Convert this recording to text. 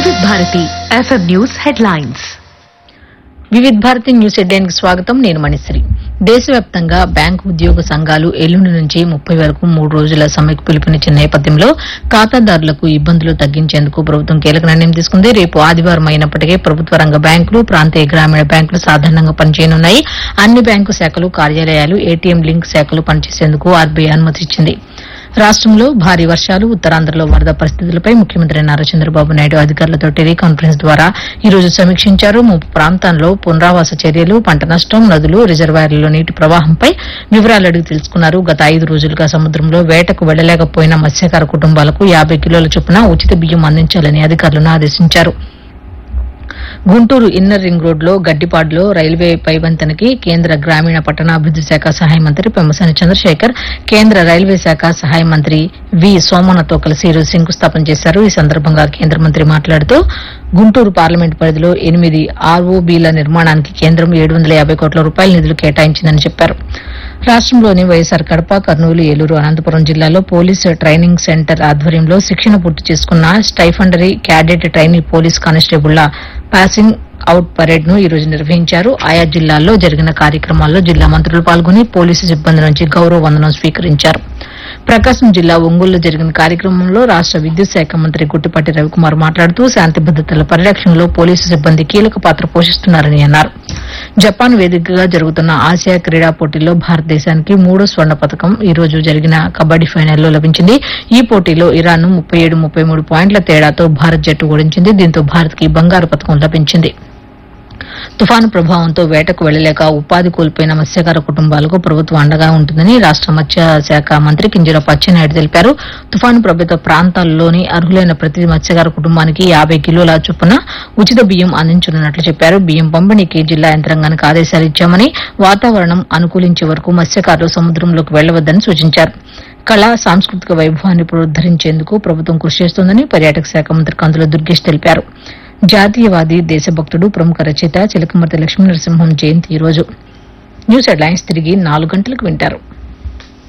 వివిధ Bharati FM news headlines Vividh Bharati news హెడ్లైన్కి స్వాగతం నేను మణిశ్రీ దేశవ్యాప్తంగా బ్యాంకు ఉద్యోగ సంఘాలు ఎల్లుండి నుంచి ముప్పై వరకు మూడు రోజుల సమ్మెకు పిలుపునిచ్చిన నేపథ్యంలో ఖాతాదారులకు ఇబ్బందులు తగ్గించేందుకు ప్రభుత్వం కీలక నిర్ణయం తీసుకుంది రేపు ఆదివారం అయినప్పటికీ ప్రభుత్వ రంగ బ్యాంకులు ప్రాంతీయ గ్రామీణ బ్యాంకులు సాధారణంగా పనిచేయనున్నాయి అన్ని బ్యాంకు శాఖలు కార్యాలయాలు ఏటీఎం లింక్ శాఖలు పనిచేసేందుకు ఆర్బీఐ అనుమతి ఇచ్చింది రాష్ట్రంలో భారీ వర్షాలు ఉత్తరాంధ్రలో వరద పరిస్థితులపై ముఖ్యమంత్రి నారా చంద్రబాబు నాయుడు అధికారులతో టెలికాన్ఫరెన్స్ ద్వారా ఈ రోజు సమీక్షించారు ముంపు ప్రాంతాల్లో పునరావాస చర్యలు పంట నష్టం నదులు రిజర్వాయర్లలో నీటి ప్రవాహంపై వివరాలు అడిగి తెలుసుకున్నారు గత ఐదు రోజులుగా సముద్రంలో వేటకు వెళ్లలేకపోయిన మత్స్యకార కుటుంబాలకు యాభై కిలోల చొప్పున ఉచిత బియ్యం అందించాలని అధికారులను ఆదేశించారు గుంటూరు ఇన్నర్ రింగ్ రోడ్లో గడ్డిపాడులో రైల్వే పైవంతెనకి కేంద్ర గ్రామీణ పట్టణాభివృద్ది శాఖ సహాయ మంత్రి పెమ్మసాని చంద్రశేఖర్ కేంద్ర రైల్వే శాఖ సహాయ మంత్రి వి సోమన్నతో కలిసి ఈరోజు శంకుస్థాపన చేశారు ఈ సందర్భంగా కేంద్ర మంత్రి మాట్లాడుతూ గుంటూరు పార్లమెంట్ పరిధిలో ఎనిమిది ఆర్ఓబీల నిర్మాణానికి కేంద్రం ఏడు వందల యాభై కోట్ల రూపాయల నిధులు కేటాయించిందని చెప్పారు రాష్ట్రంలోని వైఎస్సార్ కడప కర్నూలు ఏలూరు అనంతపురం జిల్లాలో పోలీసు ట్రైనింగ్ సెంటర్ ఆధ్వర్యంలో శిక్షణ పూర్తి చేసుకున్న స్టైఫండరీ క్యాడెట్ ట్రైనీ పోలీస్ కానిస్టేబుళ్ల పాసింగ్ అవుట్ పరేడ్ ను ఈ రోజు నిర్వహించారు ఆయా జిల్లాల్లో జరిగిన కార్యక్రమాల్లో జిల్లా మంత్రులు పాల్గొని పోలీసు సిబ్బంది నుంచి గౌరవ వందనం స్వీకరించారు ప్రకాశం జిల్లా ఒంగోలులో జరిగిన కార్యక్రమంలో రాష్ట విద్యుత్ శాఖ మంత్రి గుట్టిపాటి రవికుమార్ మాట్లాడుతూ శాంతి భద్రతల పరిరక్షణలో పోలీసు సిబ్బంది కీలక పాత్ర పోషిస్తున్నారని అన్నారు జపాన్ వేదికగా జరుగుతున్న ఆసియా క్రీడా పోటీల్లో భారతదేశానికి మూడో స్వర్ణ పథకం ఈ రోజు జరిగిన కబడ్డీ ఫైనల్లో లభించింది ఈ పోటీలో ఇరాన్ ముప్పై ఏడు ముప్పై మూడు పాయింట్ల తేడాతో భారత్ జట్టు ఓడించింది దీంతో భారత్ కి బంగారు పథకం లభించింది తుఫాను ప్రభావంతో వేటకు వెళ్లలేక ఉపాధి కోల్పోయిన మత్స్యకార కుటుంబాలకు ప్రభుత్వం అండగా ఉంటుందని రాష్ట మత్స్య శాఖ మంత్రి కింజరాపు అచ్చెన్నాయుడు తెలిపారు తుఫాను ప్రభావిత ప్రాంతాల్లోని అర్హులైన ప్రతి మత్స్యకార కుటుంబానికి యాభై కిలోల చొప్పున ఉచిత బియ్యం అందించనున్నట్లు చెప్పారు బియ్యం పంపిణీకి జిల్లా యంత్రాంగానికి ఆదేశాలు ఇచ్చామని వాతావరణం అనుకూలించే వరకు మత్స్యకారులు సముద్రంలోకి వెళ్లవద్దని సూచించారు కళా సాంస్కృతిక వైభవాన్ని పునరుద్దరించేందుకు ప్రభుత్వం కృషి చేస్తోందని పర్యాటక శాఖ మంత్రి కందుల దుర్గేష్ తెలిపారు జాతీయవాది దేశభక్తుడు ప్రముఖ రచయిత చిలకమర్తి లక్ష్మీ నరసింహం జయంతి ఈ రోజు న్యూస్ హెడ్లైన్స్ తిరిగి నాలుగు గంటలకు వింటారు